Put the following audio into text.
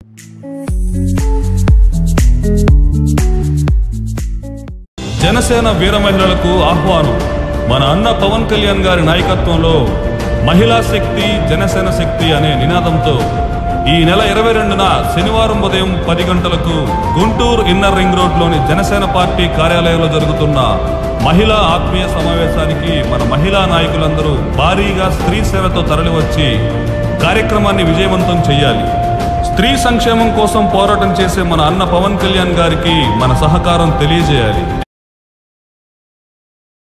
జనసేన వీర మహిళలకు ఆహ్వానం మన అన్న పవన్ కళ్యాణ్ గారి నాయకత్వంలో మహిళా శక్తి జనసేన శక్తి అనే నినాదంతో ఈ నెల ఇరవై రెండున శనివారం ఉదయం పది గంటలకు గుంటూరు ఇన్నర్ రింగ్ రోడ్లోని జనసేన పార్టీ కార్యాలయంలో జరుగుతున్న మహిళా ఆత్మీయ సమావేశానికి మన మహిళా నాయకులందరూ భారీగా స్త్రీ సేవతో తరలివచ్చి కార్యక్రమాన్ని విజయవంతం చేయాలి స్త్రీ సంక్షేమం కోసం పోరాటం చేసే మన అన్న పవన్ కళ్యాణ్ గారికి మన సహకారం తెలియజేయాలి